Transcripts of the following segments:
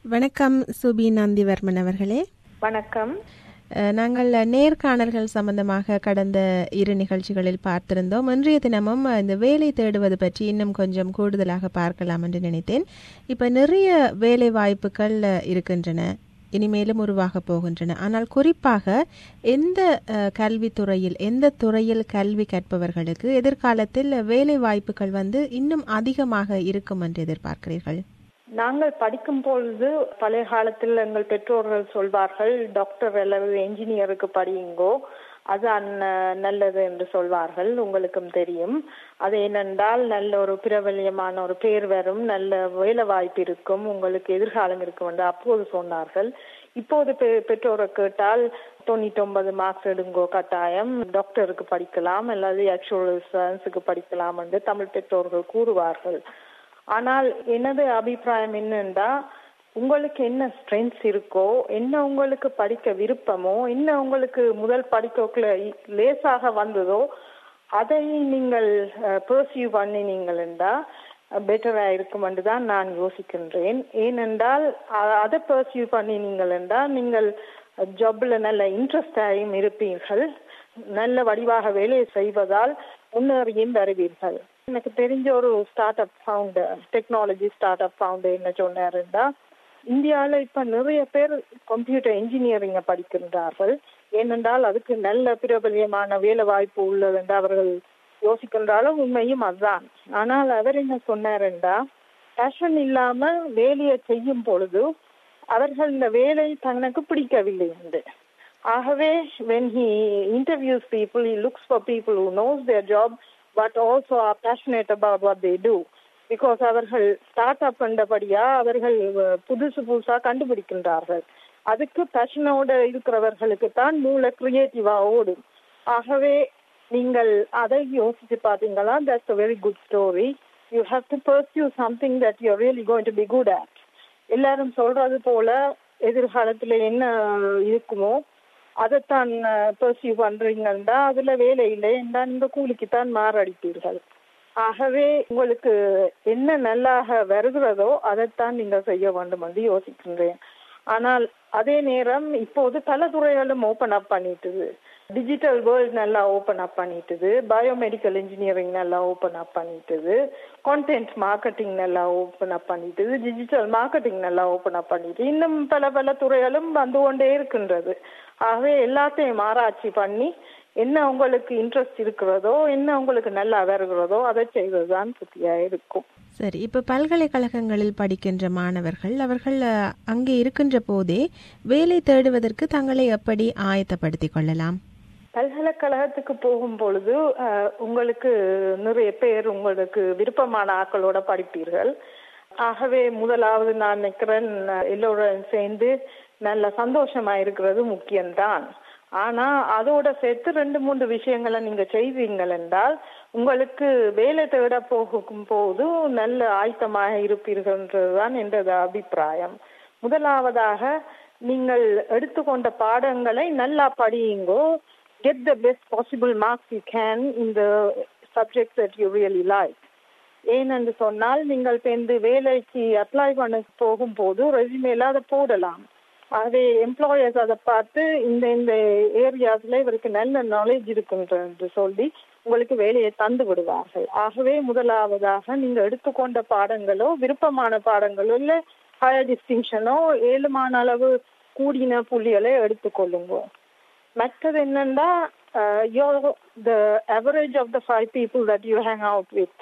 வணக்கம் சுபி நந்திவர்மன் அவர்களே வணக்கம் அஹ், நாங்கள் நேர்காணல்கள் சம்பந்தமாக கடந்த இரு நிகழ்ச்சிகளில் பார்த்திருந்தோம் இன்றைய தினமும் இந்த வேலை தேடுவது பற்றி இன்னும் கொஞ்சம் கூடுதலாக பார்க்கலாம் என்று நினைத்தேன் இப்ப நிறைய வேலை வாய்ப்புகள் அஹ், இருக்கின்றன இனிமேலும் உருவாக போகின்றன ஆனால் குறிப்பாக எந்த அஹ், கல்வித்துறையில் எந்த துறையில் கல்வி கற்பவர்களுக்கு எதிர்காலத்தில் வேலை வாய்ப்புகள் வந்து இன்னும் அதிகமாக இருக்கும் என்று எதிர்பார்க்கிறீர்கள் நாங்கள் படிக்கும் பொழுது பழைய காலத்தில் எங்கள் பெற்றோர்கள் சொல்வார்கள் டாக்டர் அல்லது என்ஜினியருக்கு படியுங்கோ அது அன்ன- நல்லது என்று சொல்வார்கள் உங்களுக்கும் தெரியும் அது ஏனென்றால் நல்ல ஒரு பிரபல்யமான ஒரு பேர் வரும் நல்ல வேலை வாய்ப்பு இருக்கும் உங்களுக்கு எதிர்காலம் இருக்கும் என்று அப்போது சொன்னார்கள் இப்போது பெ- பெற்றோரை கேட்டால் தொண்ணூத்தி ஒன்பது மார்க்ஸ் எடுங்கோ கட்டாயம் டாக்டருக்கு படிக்கலாம் அல்லது ஆக்சுவல் சயின்ஸுக்கு படிக்கலாம் என்று தமிழ் பெற்றோர்கள் கூறுவார்கள் ஆனால் எனது அபிப்பிராயம் என்னன்னா உங்களுக்கு என்ன ஸ்ட்ரென்த்ஸ் இருக்கோ என்ன உங்களுக்கு படிக்க விருப்பமோ என்ன உங்களுக்கு முதல் படிக்கக்குள்ள லேசாக வந்ததோ அதை நீங்கள் பர்சியூ பண்ணினீங்களா பெட்டரா இருக்கும் என்று தான் நான் யோசிக்கின்றேன் ஏனென்றால் அ- அதை பர்சியூ பண்ணினீங்கள் என்றால் நீங்கள் ஜாப்ல நல்ல இன்ட்ரெஸ்டாயும் இருப்பீர்கள் நல்ல வடிவாக வேலை செய்வதால் முன்னேறியும் வருவீர்கள் எனக்கு தெரிஞ்ச ஒரு startup founder technology startup founder என்ன சொன்னாருன்னா இந்தியாவில் இப்ப நிறைய பேர் கம்ப்யூட்டர் இன்ஜினியரிங்க படிக்கின்றார்கள் ஏனென்றால் அதுக்கு நல்ல பிரபல்யமான வேலை வாய்ப்பு உள்ளது என்று அவர்கள் யோசிக்கின்றாலும் உண்மையும் அதுதான் ஆனால் அவர் என்ன சொன்னாருண்டா பேஷன் இல்லாம வேலையை செய்யும் பொழுது அவர்கள் இந்த வேலை தனக்கு பிடிக்கவில்லை என்று ஆகவே when he interviews people he looks for people who knows their job but also are passionate about what they do because அவர்கள் ஸ்டார்ட் அப் பண்ணபடியா அவர்கள் அஹ், புதுசு புதுசா கண்டுபிடிக்கின்றார்கள் அதுக்கு பேஷனோட இருக்கிறவர்களுக்கு தான் மூளை கிரியேட்டிவா ஓடும் ஆகவே நீங்கள் அதை யோசிச்சு பாத்தீங்களா that's a very good story you have to pursue something that you're really going to be good at எல்லாரும் சொல்றது போல எதிர்காலத்துல என்ன இருக்குமோ அதைத்தான் பர்சியூ பண்றீங்கன்னா அதுல வேலை இல்லை என்றால் இந்த கூலிக்குத்தான் மாரடிப்பீர்கள் ஆகவே உங்களுக்கு என்ன நல்லாக வருகிறதோ அதைத்தான் நீங்க செய்ய வேண்டும் என்று யோசிக்கின்றேன் ஆனால் அதே நேரம் இப்போது பல துறைகளும் ஓபன் அப் பண்ணிட்டுது டிஜிட்டல் வேர்ல்ட் நல்லா ஓபன் அப் பண்ணிட்டுது பயோமெடிக்கல் இன்ஜினியரிங் நல்லா ஓபன் அப் பண்ணிட்டுது கான்டென்ட் மார்க்கெட்டிங் நல்லா ஓபன் அப் பண்ணிட்டுது டிஜிட்டல் மார்க்கெட்டிங் நல்லா ஓபன் அப் பண்ணிட்டு இன்னும் பல பல துறைகளும் வந்து கொண்டே இருக்கின்றது ஆகவே எல்லாத்தையும் ஆராய்ச்சி பண்ணி என்ன உங்களுக்கு இன்ட்ரெஸ்ட் இருக்கிறதோ என்ன உங்களுக்கு நல்லா வருகிறதோ அதை செய்வதுதான் புத்தியா இருக்கும் சரி இப்ப பல்கலைக்கழகங்களில் படிக்கின்ற மாணவர்கள் அவர்கள் அஹ், அங்கே இருக்கின்ற போதே வேலை தேடுவதற்கு தங்களை எப்படி ஆயத்தப்படுத்திக் கொள்ளலாம் பல்கலைக்கழகத்துக்கு போகும் பொழுது அஹ், உங்களுக்கு நிறைய பேர் உங்களுக்கு விருப்பமான ஆக்களோட படிப்பீர்கள் ஆகவே முதலாவது நான் நினைக்கிறேன் அஹ், எல்லோரும் சேர்ந்து நல்ல சந்தோஷமா இருக்கிறது முக்கியம்தான் ஆனா அதோட சேர்த்து ரெண்டு மூன்று விஷயங்களை நீங்க செய்வீங்கள் என்றால் உங்களுக்கு வேலை தேட போகும் போது நல்ல ஆயத்தமாக இருப்பீர்கள்ன்றதுதான் எனது அபிப்பிராயம் முதலாவதாக நீங்கள் எடுத்துக்கொண்ட பாடங்களை நல்லா படியுங்கோ get the best possible marks you can in the subjects that you really like ஏனென்று சொன்னால் நீங்கள் சேர்ந்து வேலைக்கு அப்ளை பண்ண போகும்போது ரெசியூமேல அதை போடலாம் ஆகவே எம்ப்ளாயர்ஸ் அதை பார்த்து இந்த இந்த ஏரியாஸ்ல இவருக்கு நல்ல நாலேஜ் இருக்குன்று சொல்லி உங்களுக்கு வேலையை தந்து விடுவார்கள் ஆகவே முதலாவதாக நீங்க எடுத்துக்கொண்ட பாடங்களோ விருப்பமான பாடங்களோ இல்ல ஹையர் டிஸ்டிங்ஷனோ ஏழுமான அளவு கூடின புள்ளிகளை எடுத்துக்கொள்ளுங்க மற்றது என்னன்னா you're the average of the five people that you hang out with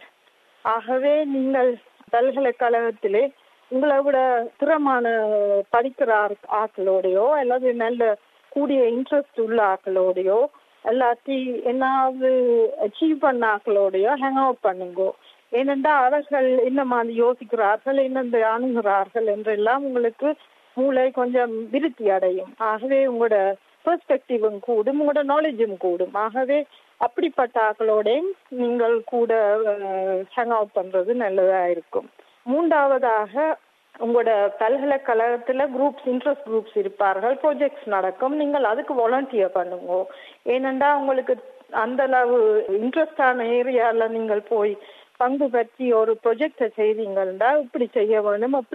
ஆகவே நீங்கள் பல்கலைக்கழகத்திலே உங்களை விட திறமான படிக்கிற ஆக்- ஆக்களோடையோ அல்லது நல்ல கூடிய இன்ட்ரெஸ்ட் உள்ள ஆக்களோடையோ எல்லாத்தி என்னாவது அச்சீவ் பண்ண ஆக்களோடையோ ஹேங் அவுட் பண்ணுங்க ஏனென்றால் அவர்கள் என்ன மாதிரி யோசிக்கிறார்கள் என்ன அணுகிறார்கள் என்றெல்லாம் உங்களுக்கு மூளை கொஞ்சம் விருத்தி அடையும் ஆகவே உங்களோட பெர்ஸ்பெக்டிவும் கூடும் உங்களோட நாலேஜும் கூடும் ஆகவே அப்படிப்பட்ட ஆக்களோடையும் நீங்கள் கூட ஹேங் அவுட் பண்றது நல்லதா இருக்கும் மூன்றாவதாக உங்களோட பல்கலைக்கழகத்துல குரூப்ஸ் இன்ட்ரெஸ்ட் குரூப்ஸ் இருப்பார்கள் ப்ராஜெக்ட்ஸ் நடக்கும் நீங்கள் அதுக்கு வாலண்டியர் பண்ணுங்க ஏனென்றா உங்களுக்கு அந்த அளவு இன்ட்ரெஸ்டான ஏரியால நீங்கள் போய் பங்கு பற்றி ஒரு ப்ரொஜெக்டை செய்வீங்கன்னா இப்படி செய்ய வேணும் அப்படி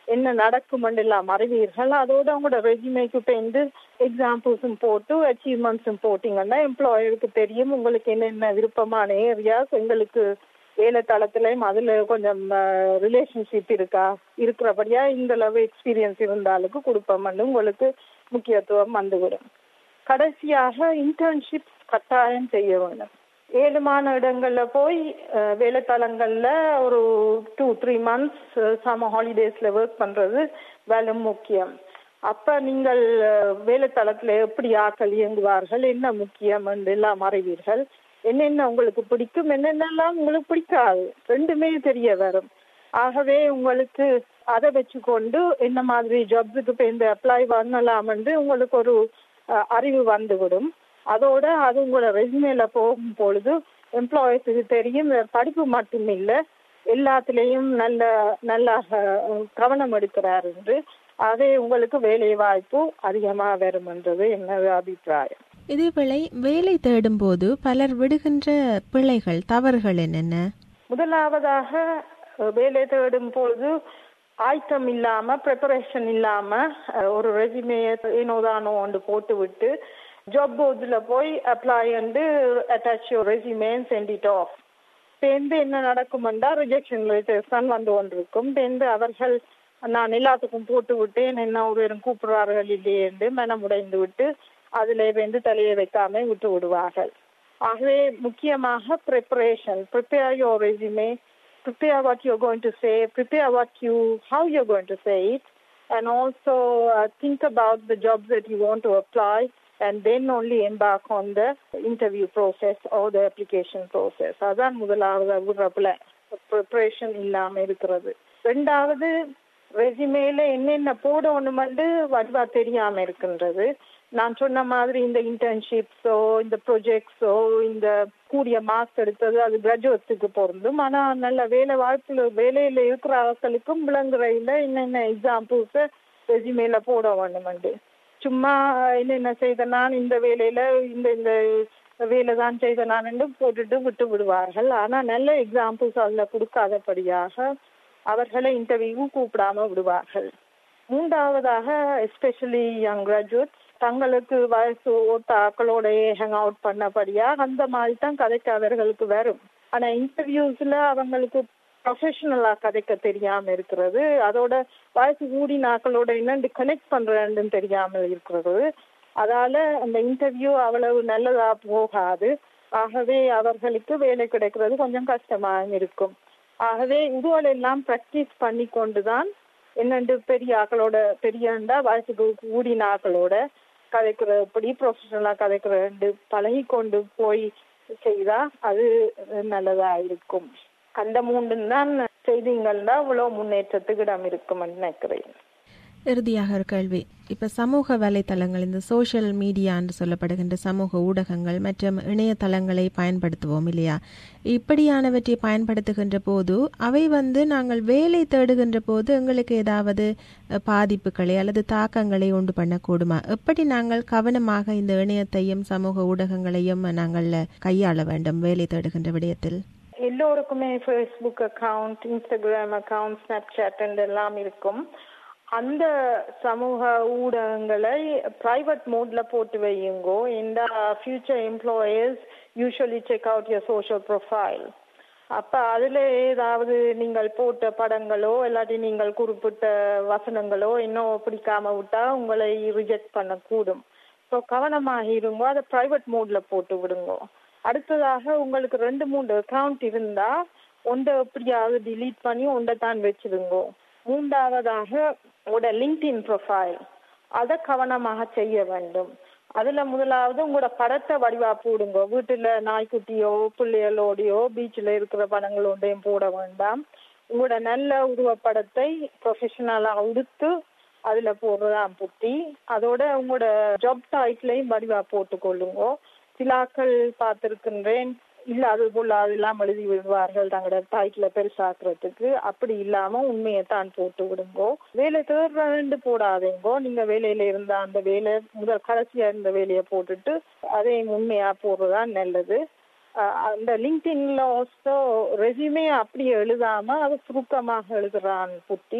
என்ன நடக்கும் எல்லாம் அறிவீர்கள் அதோட உங்களோட ரெஜிமேக்கு பேருந்து எக்ஸாம்பிள்ஸும் போட்டு அச்சீவ்மெண்ட்ஸும் போட்டீங்கன்னா எம்ப்ளாயருக்கு தெரியும் உங்களுக்கு என்னென்ன விருப்பமான ஏரியாஸ் எங்களுக்கு வேலை தளத்திலையும் அதுல கொஞ்சம் ரிலேஷன்ஷிப் இருக்கா இருக்கிறபடியா இந்த அளவு எக்ஸ்பீரியன்ஸ் இருந்தாலுக்கு கொடுப்போம்னு உங்களுக்கு முக்கியத்துவம் வந்துவிடும் கடைசியாக இன்டர்ன்ஷிப் கட்டாயம் செய்ய வேண்டும் ஏழுமான இடங்கள்ல போய் வேலைத்தளங்கள்ல ஒரு டூ த்ரீ மந்த்ஸ் சம ஹாலிடேஸ்ல ஒர்க் பண்றது வேலை முக்கியம் அப்ப நீங்கள் வேலைத்தளத்துல எப்படி ஆக்கள் இயங்குவார்கள் என்ன முக்கியம் எல்லாம் அறிவீர்கள் என்னென்ன உங்களுக்கு பிடிக்கும் என்னென்னலாம் உங்களுக்கு பிடிக்காது ரெண்டுமே தெரிய வரும் ஆகவே உங்களுக்கு அதை வச்சுக்கொண்டு என்ன மாதிரி ஜாப்ஸுக்கு இப்போ இந்த அப்ளை பண்ணலாம் என்று உங்களுக்கு ஒரு அறிவு வந்துவிடும் அதோட அது உங்களோட ரெசுமேல போகும் பொழுது எம்ப்ளாயிஸுக்கு தெரியும் படிப்பு மட்டும் இல்லை எல்லாத்துலேயும் நல்ல நல்லா கவனம் எடுக்கிறார் என்று அதே உங்களுக்கு வேலை வாய்ப்பு அதிகமாக வரும் என்றது என்னது அபிப்பிராயம் இதேவேளை வேலை தேடும் போது பலர் விடுகின்ற பிழைகள் தவறுகள் என்னென்ன முதலாவதாக வேலை தேடும் பொழுது ஆயத்தம் இல்லாம ப்ரிப்பரேஷன் இல்லாம ஒரு ரெசிமையை ஏனோதானோ ஒன்று போட்டு விட்டு ஜாப் போர்ட்ஸில் போய் அப்ளை வந்து attach resume send it off பேருந்து என்ன நடக்குமெண்டா ரிஜெக்ஷன் லெட்டர்ஸ் தான் வந்து கொண்டிருக்கும் பேருந்து அவர்கள் நான் எல்லாத்துக்கும் போட்டு விட்டேன் என்ன ஒருவரும் கூப்பிடுறார்கள் இல்லையே என்று மனமுடைந்து விட்டு அதில் வந்து தலையை வைக்காம விட்டு விடுவார்கள் ஆகவே முக்கியமாக preparation prepare your resume prepare what you're going to say, prepare what you, how you're going to say it, and also uh, think about the jobs that you want to apply, and then only embark on the interview process or the application process. அதான் முதலாவது விடுறப்புல preparation இல்லாம இருக்கிறது ரெண்டாவது ரெசிமேல என்னென்ன போடணுமெண்டு வடிவா தெரியாம இருக்கின்றது நான் சொன்ன மாதிரி இந்த இன்டர்ன்ஷிப்ஸோ இந்த ப்ரொஜெக்ட்ஸோ இந்த கூடிய மார்க்ஸ் எடுத்தது அது கிராஜுவேட்ஸுக்கு பொருந்தும் ஆனா நல்ல வேலை வாய்ப்புல வேலையில இருக்கிற ஆட்களுக்கும் விளங்குற இல்லை என்னென்ன எக்ஸாம்பிள்ஸ் ரெசிமேல போட வேணுமெண்டு சும்மா என்னென்ன செய்த நான் இந்த வேலையில இந்த இந்த வேலை தான் செய்த நான் போட்டுட்டு விட்டு விடுவார்கள் ஆனா நல்ல எக்ஸாம்பிள்ஸ் அதுல கொடுக்காதபடியாக அவர்களை இன்டர்வியூ கூப்பிடாம விடுவார்கள் மூன்றாவதாக எஸ்பெஷலி யங் கிராஜுவேட்ஸ் தங்களுக்கு வயசு ஒத்த ஆக்களோட ஹேங் அவுட் பண்ணபடியா அந்த மாதிரி தான் கதைக்கு அவர்களுக்கு வரும் ஆனா இன்டர்வியூஸ்ல அவங்களுக்கு ப்ரொஃபஷனலா கதைக்க தெரியாம இருக்கிறது அதோட வயசு கூடி நாக்களோட என்னண்டு கனெக்ட் பண்றேன்னு தெரியாமல் இருக்கிறது அதால அந்த இன்டர்வியூ அவ்வளவு நல்லதா போகாது ஆகவே அவர்களுக்கு வேலை கிடைக்கிறது கொஞ்சம் கஷ்டமா இருக்கும் ஆகவே இதுவெல்லாம் ப்ராக்டிஸ் பண்ணி கொண்டுதான் என்னண்டு பெரிய ஆக்களோட பெரியண்டா வயசுக்கு கூடின ஆக்களோட கதைக்கிற எப்படி ப்ரொஃபஷனலா கதைக்கிற பழகி கொண்டு போய் செய்தா அது நல்லதா இருக்கும் அந்த மூன்று தான் செய்தீங்கன்னா இவ்வளவு முன்னேற்றத்துக்கு இடம் இருக்கும் நினைக்கிறேன் இறுதியாக ஒரு கேள்வி இப்ப சமூக வலைத்தளங்கள் இந்த சோசியல் மீடியா என்று சொல்லப்படுகின்ற சமூக ஊடகங்கள் மற்றும் இணையதளங்களை பயன்படுத்துவோம் இல்லையா இப்படியானவற்றை பயன்படுத்துகின்ற போது அவை வந்து நாங்கள் வேலை தேடுகின்ற போது எங்களுக்கு ஏதாவது பாதிப்புகளை அல்லது தாக்கங்களை உண்டு பண்ணக்கூடுமா எப்படி நாங்கள் கவனமாக இந்த இணையத்தையும் சமூக ஊடகங்களையும் நாங்கள் கையாள வேண்டும் வேலை தேடுகின்ற விடயத்தில் எல்லோருக்குமே Facebook account Instagram account Snapchat எல்லாம் இருக்கும் அந்த சமூக ஊடகங்களை பிரைவேட் மோட்ல போட்டு வையுங்கோ இந்த future employers usually check out your social profile அப்ப அதுல ஏதாவது நீங்கள் போட்ட படங்களோ இல்லாட்டி நீங்கள் குறிப்பிட்ட வசனங்களோ இன்னும் பிடிக்காம விட்டா உங்களை ரிஜெக்ட் பண்ணக்கூடும் ஸோ கவனமாக இருங்கோ அதை பிரைவேட் மோட்ல போட்டு விடுங்கோ அடுத்ததாக உங்களுக்கு ரெண்டு மூணு அக்கவுண்ட் இருந்தா ஒன்றை எப்படியாவது டிலீட் பண்ணி ஒன்றை தான் வச்சிருங்கோ மூன்றாவதாக உங்களோட லிங்க்டின் ப்ரொஃபைல் அதை கவனமாக செய்ய வேண்டும் அதுல முதலாவது உங்களோட படத்தை வடிவா போடுங்க வீட்டுல நாய்க்குட்டியோ பிள்ளைகளோடையோ பீச்சில் இருக்கிற படங்களோடையும் போட வேண்டாம் உங்களோட நல்ல உருவப்படத்தை ப்ரொஃபஷனலா உடுத்து அதுல போடுறதான் புத்தி அதோட உங்களோட ஜாப் டைட்லையும் வடிவா போட்டுக்கொள்ளுங்க சிலாக்கள் பார்த்திருக்கின்றேன் இல்ல அது போல அதெல்லாம் எழுதி விடுவார்கள் தங்களோட டைட்டில பெருசாக்குறதுக்கு அப்படி இல்லாம உண்மையை தான் போட்டு விடுங்கோ வேலை தேர்ந்து போடாதீங்கோ நீங்க வேலையில இருந்த அந்த வேலை முதல் கடைசியா இருந்த வேலையை போட்டுட்டு அதையும் உண்மையா போடுறதுதான் நல்லது அந்த லிங்க்டின்ல ஆல்சோ ரெசியூமே அப்படியே எழுதாம அது சுருக்கமாக எழுதுறான் புத்தி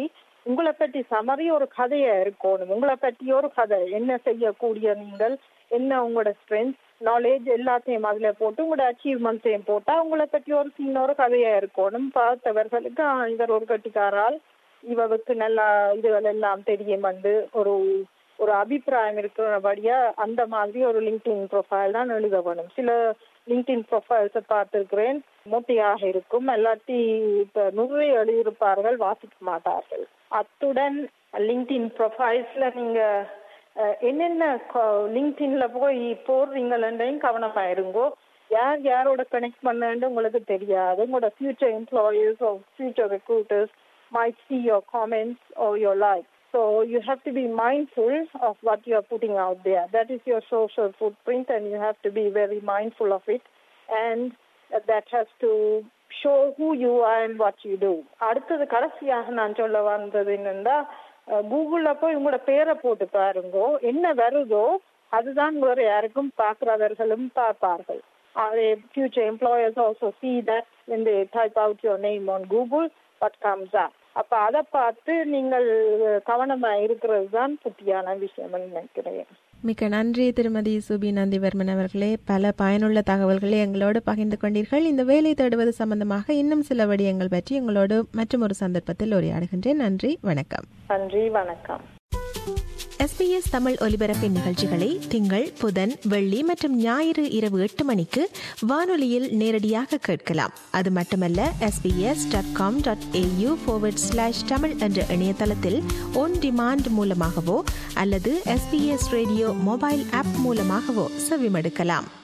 உங்களை பற்றி சமரி ஒரு கதையா இருக்கணும் உங்களை பற்றி ஒரு கதை என்ன செய்யக்கூடிய நீங்கள் என்ன உங்களோட ஸ்ட்ரென்த் நாலேஜ் எல்லாத்தையும் அதுல போட்டு உங்களோட அச்சீவ்மெண்ட்ஸையும் போட்டா உங்களை பற்றி ஒரு சின்ன ஒரு கதையா இருக்கணும் பார்த்தவர்களுக்கு "ஆ, இவர் ஒரு கட்டிக்காரால் இவருக்கு நல்லா இதுகள் எல்லாம் தெரியும் வந்து ஒரு ஒரு அபிப்பிராயம் இருக்கிறபடியா அந்த மாதிரி ஒரு லிங்க்டின் ப்ரொஃபைல் தான் எழுத வேணும் சில லிங்க்டின் ப்ரொஃபைல்ஸை பார்த்திருக்கிறேன் மொட்டையாக இருக்கும் எல்லாத்தி இப்ப நிறைய எழுதியிருப்பார்கள் வாசிக்க மாட்டார்கள் அத்துடன் லிங்க்டின் ப்ரொஃபைல்ஸ்ல நீங்க அஹ், என்னென்ன லிங்க்டின்ல போய் போடுறீங்களன்றையும் கவனமா இருங்கோ யார் யாரோட கனெக்ட் பண்ணன்னு உங்களுக்கு தெரியாது உங்களோட future employees or future recruiters might see your comments or your likes. So you have to be mindful of what you are putting out there. That is your social footprint, and you have to be very mindful of it. And that has to show who you are and what you do. அடுத்தது கடைசியாக நான் சொல்ல வந்தது என்னன்னா கூகுள்ல போய் உங்களோட பேரை போட்டு பாருங்கோ என்ன வருதோ அதுதான் வேற யாருக்கும் பார்க்கிறவர்களும் பார்ப்பார்கள் Uh, future employers also see that when they type out your name on Google, what comes up. அப்ப அதை பார்த்து நீங்கள் கவனமா இருக்கிறது தான் புத்தியான விஷயம் நினைக்கிறேன் மிக்க நன்றி திருமதி சுபி நந்திவர்மன் அவர்களே பல பயனுள்ள தகவல்களை எங்களோடு பகிர்ந்து கொண்டீர்கள் இந்த வேலை தேடுவது சம்பந்தமாக இன்னும் சில விடயங்கள் பற்றி எங்களோடு மற்றும் ஒரு சந்தர்ப்பத்தில் உரையாடுகின்றேன் நன்றி வணக்கம் நன்றி வணக்கம் எஸ்பிஎஸ் தமிழ் ஒலிபரப்பின் நிகழ்ச்சிகளை திங்கள் புதன் வெள்ளி மற்றும் ஞாயிறு இரவு எட்டு மணிக்கு வானொலியில் நேரடியாக கேட்கலாம் அது மட்டுமல்ல SBS dot com dot AU slash Tamil என்ற இணையதளத்தில் ஒன் டிமாண்ட் மூலமாகவோ அல்லது எஸ்பிஎஸ் ரேடியோ மொபைல் ஆப் மூலமாகவோ செவிமடுக்கலாம்